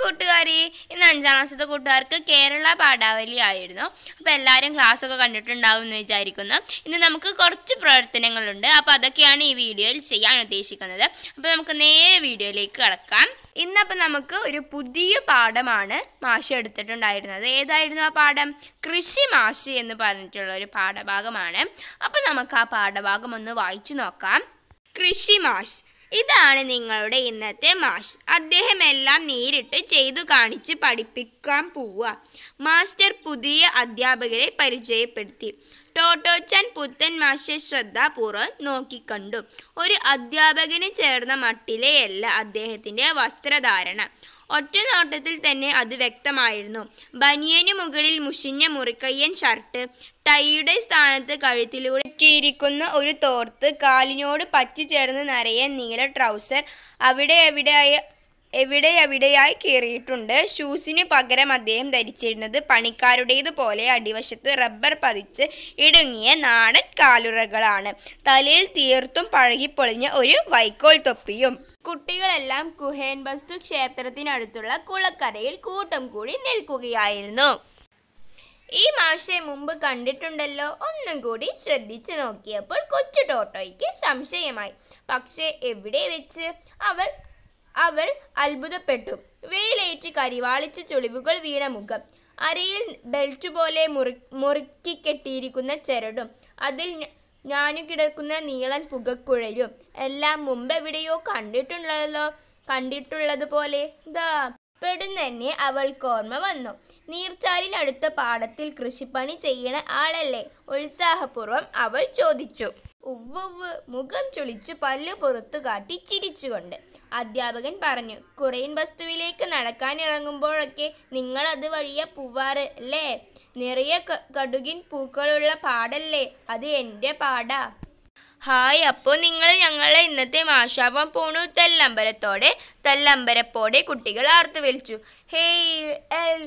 കൂട്ടുകാരി ഇന്ന് അഞ്ചാം ക്ലാസ്സിലെ കൂട്ടുകാർക്ക് കേരള പാഠാവലി ആയിരുന്നു അപ്പോൾ എല്ലാവരും ക്ലാസ് ഒക്കെ കണ്ടിട്ടുണ്ടാവും എന്ന് വിചാരിക്കുന്നു ഇന്ന് നമുക്ക് കുറച്ച് പ്രവർത്തനങ്ങളുണ്ട് അപ്പോൾ അതൊക്കെയാണ് ഈ വീഡിയോയിൽ ചെയ്യാൻ ഉദ്ദേശിക്കുന്നത് അപ്പോൾ നമുക്ക് നേരെ വീഡിയോയിലേക്ക് കടക്കാം ഇന്നപ്പോൾ നമുക്ക് ഒരു പുതിയ പാഠമാണ് മാഷ് എടുത്തിട്ടുണ്ടായിരുന്നത് ഏതായിരുന്നു ആ പാഠം കൃഷി മാഷ് എന്ന് പറഞ്ഞിട്ടുള്ള ഒരു പാഠഭാഗമാണ് അപ്പോൾ നമുക്ക് ആ പാഠഭാഗം ഒന്ന് വായിച്ചു നോക്കാം കൃഷി മാഷ് ഇതാണ് നിങ്ങളുടെ ഇന്നത്തെ മാഷ് അദ്ദേഹം എല്ലാം നേരിട്ട് ചെയ്തു കാണിച്ച് പഠിപ്പിക്കാൻ പോവുക മാസ്റ്റർ പുതിയ അധ്യാപകരെ പരിചയപ്പെടുത്തി ടോട്ടോച്ചാൻ പുത്തൻ മാഷെ ശ്രദ്ധാപൂർവ്വം നോക്കിക്കണ്ടു ഒരു അധ്യാപകന് ചേർന്ന മട്ടിലെയല്ല അദ്ദേഹത്തിൻ്റെ വസ്ത്രധാരണ ഒറ്റ നോട്ടത്തിൽ തന്നെ അത് വ്യക്തമായിരുന്നു ബനിയന് മുകളിൽ മുഷിഞ്ഞ മുറിക്കയ്യൻ ഷർട്ട് ടൈയുടെ സ്ഥാനത്ത് കഴുത്തിലൂടെ ചീരിക്കുന്ന ഒരു തോർത്ത് കാലിനോട് പറ്റി ചേർന്ന് നിറയെ നീല ട്രൗസർ അവിടെ എവിടെയായി എവിടെ എവിടെയായി കീറിയിട്ടുണ്ട് ഷൂസിന് പകരം അദ്ദേഹം ധരിച്ചിരുന്നത് പണിക്കാരുടേതുപോലെ അടിവശത്ത് റബ്ബർ പതിച്ച് ഇടുങ്ങിയ നാടൻ കാലുറകളാണ് തലയിൽ തീർത്തും പഴകിപ്പൊളിഞ്ഞ ഒരു വൈക്കോൽ തൊപ്പിയും കുട്ടികളെല്ലാം കുഹേൻ ബസ്തു ക്ഷേത്രത്തിനടുത്തുള്ള കുളക്കരയിൽ കൂട്ടം കൂടി നിൽക്കുകയായിരുന്നു ഈ മാഷെ മുമ്പ് കണ്ടിട്ടുണ്ടല്ലോ ഒന്നും കൂടി ശ്രദ്ധിച്ചു നോക്കിയപ്പോൾ കൊച്ചു ടോട്ടോയ്ക്ക് സംശയമായി പക്ഷേ എവിടെ വെച്ച് അവൾ അവൾ അത്ഭുതപ്പെട്ടു വെയിലേറ്റ് കരിവാളിച്ച ചുളിവുകൾ വീണ മുഖം അരയിൽ ബെൽറ്റ് പോലെ മുറി മുറുക്കി കെട്ടിയിരിക്കുന്ന ചരടും അതിൽ ഞ- ഞാനു കിടക്കുന്ന നീളൻ പുകക്കുഴലും എല്ലാം മുമ്പ് എവിടെയോ കണ്ടിട്ടുള്ളതല്ലോ കണ്ടിട്ടുള്ളതുപോലെ ദാ പെടുന്നന്നെ അവൾക്ക് ഓർമ്മ വന്നു നീർച്ചാലിനടുത്ത പാടത്തിൽ കൃഷിപ്പണി ചെയ്യണ ആളല്ലേ ഉത്സാഹപൂർവ്വം അവൾ ചോദിച്ചു ഉവ്വ് മുഖം ചുളിച്ചു പല്ല് പുറത്തു കാട്ടി ചിരിച്ചുകൊണ്ട് അധ്യാപകൻ പറഞ്ഞു കുറേൻ വസ്തുവിലേക്ക് നടക്കാൻ ഇറങ്ങുമ്പോഴൊക്കെ നിങ്ങൾ അത് വഴിയ പൂവാറ് അല്ലേ നിറയെ ക- കടുകിൻ പൂക്കളുള്ള പാടല്ലേ അത് എൻ്റെ പാടാ ഹായ് അപ്പോൾ നിങ്ങൾ ഞങ്ങളെ ഇന്നത്തെ മാഷാവാൻ പോണു തെല്ലമ്പരത്തോടെ തെല്ലമ്പരപ്പോടെ കുട്ടികൾ ആർത്തു വിളിച്ചു ഹേയ് എൽ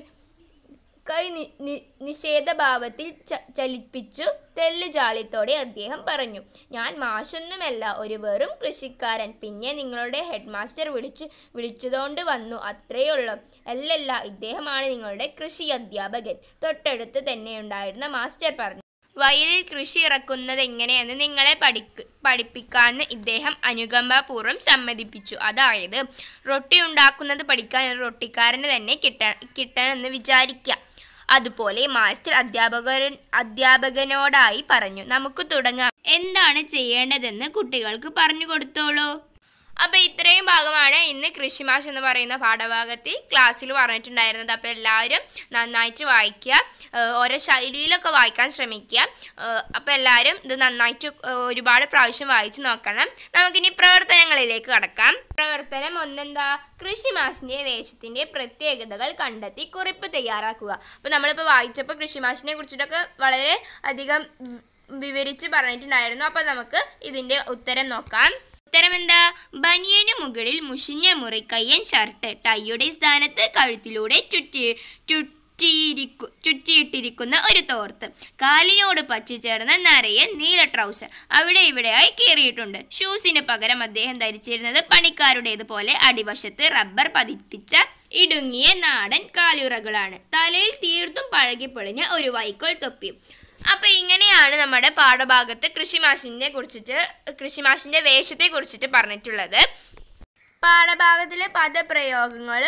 കൈ നി നി- നിഷേധഭാവത്തിൽ ച- ചലിപ്പിച്ചു തെല്ല് ജാളിത്തോടെ അദ്ദേഹം പറഞ്ഞു ഞാൻ മാഷൊന്നുമല്ല ഒരു വെറും കൃഷിക്കാരൻ പിന്നെ നിങ്ങളുടെ ഹെഡ് മാസ്റ്റർ വിളിച്ചു വിളിച്ചതുകൊണ്ട് വന്നു അത്രയുള്ളൂ അല്ലല്ല ഇദ്ദേഹമാണ് നിങ്ങളുടെ കൃഷി അധ്യാപകൻ തൊട്ടടുത്ത് തന്നെ ഉണ്ടായിരുന്ന മാസ്റ്റർ പറഞ്ഞു വയലിൽ കൃഷി ഇറക്കുന്നത് എങ്ങനെയെന്ന് നിങ്ങളെ പഠിക്ക് പഠിപ്പിക്കാമെന്ന് ഇദ്ദേഹം അനുകമ്പാപൂർവ്വം സമ്മതിപ്പിച്ചു അതായത് റൊട്ടി ഉണ്ടാക്കുന്നത് പഠിക്കാൻ ഒരു റൊട്ടിക്കാരന് തന്നെ കിട്ട കിട്ടണമെന്ന് വിചാരിക്കാം അതുപോലെ മാസ്റ്റർ അധ്യാപകൻ അധ്യാപകനോടായി പറഞ്ഞു നമുക്ക് തുടങ്ങാം എന്താണ് ചെയ്യേണ്ടതെന്ന് കുട്ടികൾക്ക് പറഞ്ഞു കൊടുത്തോളൂ അപ്പോൾ ഇത്രയും ഭാഗമാണ് ഇന്ന് കൃഷിമാഷ് എന്ന് പറയുന്ന പാഠഭാഗത്തിൽ ക്ലാസ്സിൽ പറഞ്ഞിട്ടുണ്ടായിരുന്നത് അപ്പോൾ എല്ലാവരും നന്നായിട്ട് വായിക്കുക ഏഹ് ഓരോ ശൈലിയിലൊക്കെ വായിക്കാൻ ശ്രമിക്കുക അപ്പോൾ എല്ലാവരും ഇത് നന്നായിട്ട് ഏഹ് ഒരുപാട് പ്രാവശ്യം വായിച്ച് നോക്കണം നമുക്കിനി പ്രവർത്തനങ്ങളിലേക്ക് കടക്കാം പ്രവർത്തനം ഒന്നെന്താ കൃഷിമാഷിൻ്റെ വേഷത്തിൻ്റെ പ്രത്യേകതകൾ കണ്ടെത്തി കുറിപ്പ് തയ്യാറാക്കുക അപ്പോൾ നമ്മളിപ്പോൾ വായിച്ചപ്പോൾ കൃഷിമാഷിനെ കുറിച്ചിട്ടൊക്കെ വളരെ അധികം വി- വിവരിച്ച് പറഞ്ഞിട്ടുണ്ടായിരുന്നു അപ്പോൾ നമുക്ക് ഇതിൻ്റെ ഉത്തരം നോക്കാം ഉത്തരം എന്താ ബനിയന് മുകളിൽ മുഷിഞ്ഞ മുറിക്കയ്യൻ ഷർട്ട് ടൈയുടെ സ്ഥാനത്ത് കഴുത്തിലൂടെ ചുറ്റി ചുറ്റിയിരിക്കു ചുറ്റിയിട്ടിരിക്കുന്ന ഒരു തോർത്ത് കാലിനോട് പറ്റിച്ചേർന്ന നിറയെ നീല ട്രൗസർ അവിടെ ഇവിടെയായി കീറിയിട്ടുണ്ട് ഷൂസിന് പകരം അദ്ദേഹം ധരിച്ചിരുന്നത് പണിക്കാരുടേതുപോലെ അടിവശത്ത് റബ്ബർ പതിപ്പിച്ച ഇടുങ്ങിയ നാടൻ കാലുറകളാണ് തലയിൽ തീർത്തും പഴകിപ്പൊളിഞ്ഞ ഒരു വൈക്കോൽ തൊപ്പിയും അപ്പൊ ഇങ്ങനെയാണ് നമ്മുടെ പാഠഭാഗത്ത് കൃഷിമാഷിനെ കുറിച്ചിട്ട് കൃഷിമാഷിന്റെ വേഷത്തെ കുറിച്ചിട്ട് പറഞ്ഞിട്ടുള്ളത് പാഠഭാഗത്തിലെ പദപ്രയോഗങ്ങൾ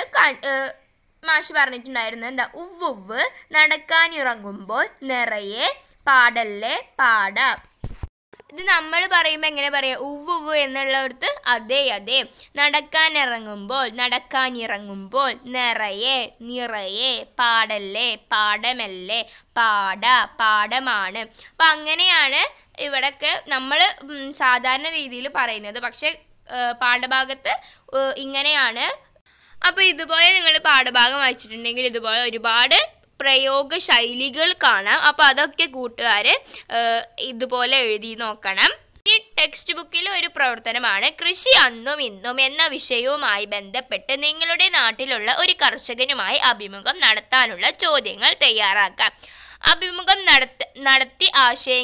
മാഷ് പറഞ്ഞിട്ടുണ്ടായിരുന്നു എന്താ ഉവ്വുവ് നടക്കാനിറങ്ങുമ്പോൾ നിറയെ പാടല്ലേ പാട ഇത് നമ്മൾ പറയുമ്പോൾ എങ്ങനെ പറയാം ഉവ്വ് ഉവ്വ് എന്നുള്ളിടത്ത് അതെ അതെ നടക്കാനിറങ്ങുമ്പോൾ നടക്കാനിറങ്ങുമ്പോൾ നിറയെ നിറയെ പാടല്ലേ പാടമല്ലേ പാട പാടമാണ് അപ്പം അങ്ങനെയാണ് ഇവിടൊക്കെ നമ്മൾ സാധാരണ രീതിയിൽ പറയുന്നത് പക്ഷെ ഏഹ്, പാഠഭാഗത്ത് ഏഹ്, ഇങ്ങനെയാണ് അപ്പോൾ ഇതുപോലെ നിങ്ങൾ പാഠഭാഗം വായിച്ചിട്ടുണ്ടെങ്കിൽ ഇതുപോലെ ഒരുപാട് പ്രയോഗ ശൈലികൾ കാണാം അപ്പോൾ അതൊക്കെ കൂട്ടുകാർ ഇതുപോലെ എഴുതി നോക്കണം ഈ ടെക്സ്റ്റ് ബുക്കിലെ ഒരു പ്രവർത്തനമാണ് കൃഷി അന്നും ഇന്നും എന്ന വിഷയവുമായി ബന്ധപ്പെട്ട് നിങ്ങളുടെ നാട്ടിലുള്ള ഒരു കർഷകനുമായി അഭിമുഖം നടത്താനുള്ള ചോദ്യങ്ങൾ തയ്യാറാക്കാം അഭിമുഖം നടത്ത നടത്തി ആശയങ്ങൾ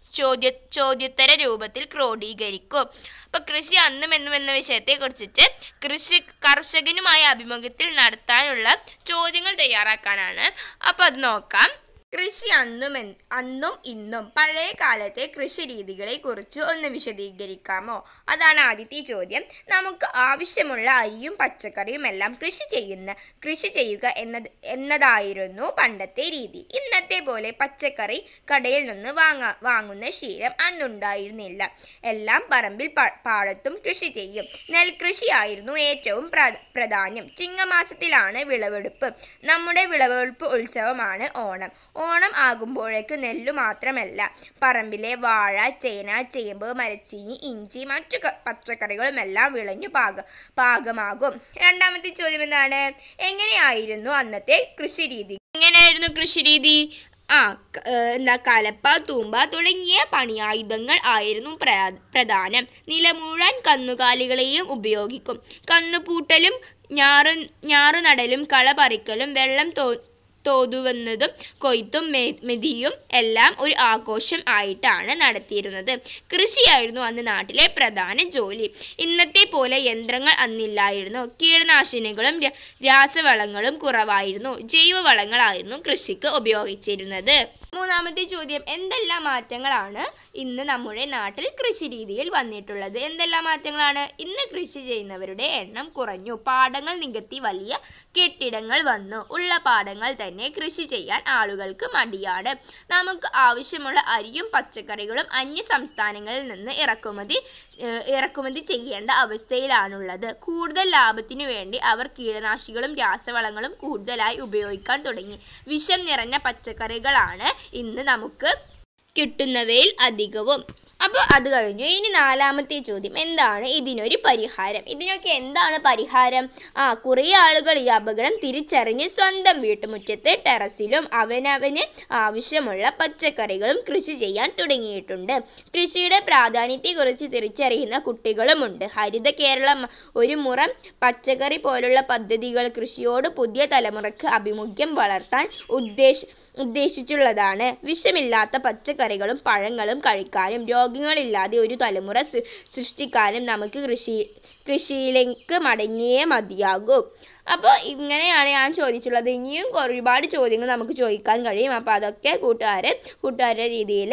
ചോദ്യ ചോദ്യോത്തര രൂപത്തിൽ ക്രോഡീകരിക്കും അപ്പോൾ കൃഷി അന്നും എന്നും എന്ന വിഷയത്തെ കുറിച്ചിട്ട് കൃഷി കർഷകനുമായ അഭിമുഖത്തിൽ നടത്താനുള്ള ചോദ്യങ്ങൾ തയ്യാറാക്കാനാണ് അപ്പോൾ അത് നോക്കാം കൃഷി അന്നും എൻ- അന്നും ഇന്നും പഴയ കാലത്തെ കൃഷി രീതികളെ കുറിച്ച് ഒന്ന് വിശദീകരിക്കാമോ അതാണ് ആദ്യത്തെ ചോദ്യം നമുക്ക് ആവശ്യമുള്ള അരിയും പച്ചക്കറിയും എല്ലാം കൃഷി ചെയ്യുന്ന കൃഷി ചെയ്യുക എന്നത് എന്നതായിരുന്നു പണ്ടത്തെ രീതി ഇന്നത്തെ പോലെ പച്ചക്കറി കടയിൽ നിന്ന് വാങ്ങാ വാങ്ങുന്ന ശീലം അന്നുണ്ടായിരുന്നില്ല എല്ലാം പറമ്പിൽ പ- പാടത്തും കൃഷി ചെയ്യും നെൽകൃഷിയായിരുന്നു ഏറ്റവും പ്ര- പ്രധാനം ചിങ്ങമാസത്തിലാണ് വിളവെടുപ്പ് നമ്മുടെ വിളവെടുപ്പ് ഉത്സവമാണ് ഓണം ഓണം ആകുമ്പോഴേക്ക് നെല്ലു മാത്രമല്ല പറമ്പിലെ വാഴ ചേന ചേമ്പ് മരച്ചീനി ഇഞ്ചി മറ്റു ക- പച്ചക്കറികളുമെല്ലാം വിളഞ്ഞു പാക പാകമാകും രണ്ടാമത്തെ ചോദ്യം എന്താണ് എങ്ങനെയായിരുന്നു അന്നത്തെ കൃഷി രീതി എങ്ങനെയായിരുന്നു കൃഷി രീതി ആ ക- ഏഹ് എന്താ കലപ്പ തൂമ്പ തുടങ്ങിയ പണിയായുധങ്ങൾ ആയിരുന്നു പ്രയാ- പ്രധാനം നിലമുഴാൻ കന്നുകാലികളെയും ഉപയോഗിക്കും കന്നുപൂട്ടലും ഞാറു ഞാറുനടലും കള പറിക്കലും വെള്ളം തോ തോതുവന്നതും കൊയ്ത്തും മെ- മെതിയും എല്ലാം ഒരു ആഘോഷം ആയിട്ടാണ് നടത്തിയിരുന്നത് കൃഷിയായിരുന്നു അന്ന് നാട്ടിലെ പ്രധാന ജോലി ഇന്നത്തെ പോലെ യന്ത്രങ്ങൾ അന്നില്ലായിരുന്നു കീടനാശിനികളും ര- രാസവളങ്ങളും കുറവായിരുന്നു ജൈവവളങ്ങളായിരുന്നു കൃഷിക്ക് ഉപയോഗിച്ചിരുന്നത് മൂന്നാമത്തെ ചോദ്യം എന്തെല്ലാം മാറ്റങ്ങളാണ് ഇന്ന് നമ്മുടെ നാട്ടിൽ കൃഷി രീതിയിൽ വന്നിട്ടുള്ളത് എന്തെല്ലാം മാറ്റങ്ങളാണ് ഇന്ന് കൃഷി ചെയ്യുന്നവരുടെ എണ്ണം കുറഞ്ഞു പാടങ്ങൾ നികത്തി വലിയ കെട്ടിടങ്ങൾ വന്നു ഉള്ള പാടങ്ങൾ തന്നെ കൃഷി ചെയ്യാൻ ആളുകൾക്ക് മടിയാണ് നമുക്ക് ആവശ്യമുള്ള അരിയും പച്ചക്കറികളും അന്യ സംസ്ഥാനങ്ങളിൽ നിന്ന് ഇറക്കുമതി ഏഹ്, ഇറക്കുമതി ചെയ്യേണ്ട അവസ്ഥയിലാണുള്ളത് കൂടുതൽ ലാഭത്തിനു വേണ്ടി അവർ കീടനാശികളും രാസവളങ്ങളും കൂടുതലായി ഉപയോഗിക്കാൻ തുടങ്ങി വിഷം നിറഞ്ഞ പച്ചക്കറികളാണ് ഇന്ന് നമുക്ക് കിട്ടുന്നവയിൽ അധികവും അപ്പോൾ അത് കഴിഞ്ഞു ഇനി നാലാമത്തെ ചോദ്യം എന്താണ് ഇതിനൊരു പരിഹാരം ഇതിനൊക്കെ എന്താണ് പരിഹാരം ആ കുറേ ആളുകൾ ഈ അപകടം തിരിച്ചറിഞ്ഞ് സ്വന്തം വീട്ടുമുറ്റത്ത് ടെറസിലും അവനവന് ആവശ്യമുള്ള പച്ചക്കറികളും കൃഷി ചെയ്യാൻ തുടങ്ങിയിട്ടുണ്ട് കൃഷിയുടെ പ്രാധാന്യത്തെക്കുറിച്ച് തിരിച്ചറിയുന്ന കുട്ടികളുമുണ്ട് ഹരിത കേരളം ഒരു മുറം പച്ചക്കറി പോലുള്ള പദ്ധതികൾ കൃഷിയോട് പുതിയ തലമുറക്ക് അഭിമുഖ്യം വളർത്താൻ ഉദ്ദേശ ഉദ്ദേശിച്ചുള്ളതാണ് വിഷമില്ലാത്ത പച്ചക്കറികളും പഴങ്ങളും കഴിക്കാനും രോഗങ്ങളില്ലാതെ ഒരു തലമുറ സൃ- സൃഷ്ടിക്കാനും നമുക്ക് കൃഷി കൃഷിയിലേക്ക് മടങ്ങിയേ മതിയാകൂ അപ്പോൾ ഇങ്ങനെയാണ് ഞാൻ ചോദിച്ചുള്ളത് ഇനിയും ഒരുപാട് ചോദ്യങ്ങൾ നമുക്ക് ചോദിക്കാൻ കഴിയും അപ്പോൾ അതൊക്കെ കൂട്ടുകാരെ കൂട്ടുകാരുടെ രീതിയിൽ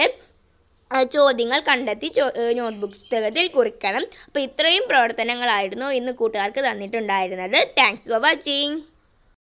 ആ, ചോദ്യങ്ങൾ കണ്ടെത്തി ചോ നോട്ട്ബുക്ക് പുസ്തകത്തിൽ കുറിക്കണം അപ്പോൾ ഇത്രയും പ്രവർത്തനങ്ങളായിരുന്നു ഇന്ന് കൂട്ടുകാർക്ക് തന്നിട്ടുണ്ടായിരുന്നത് താങ്ക്സ് ഫോർ വാച്ചിങ്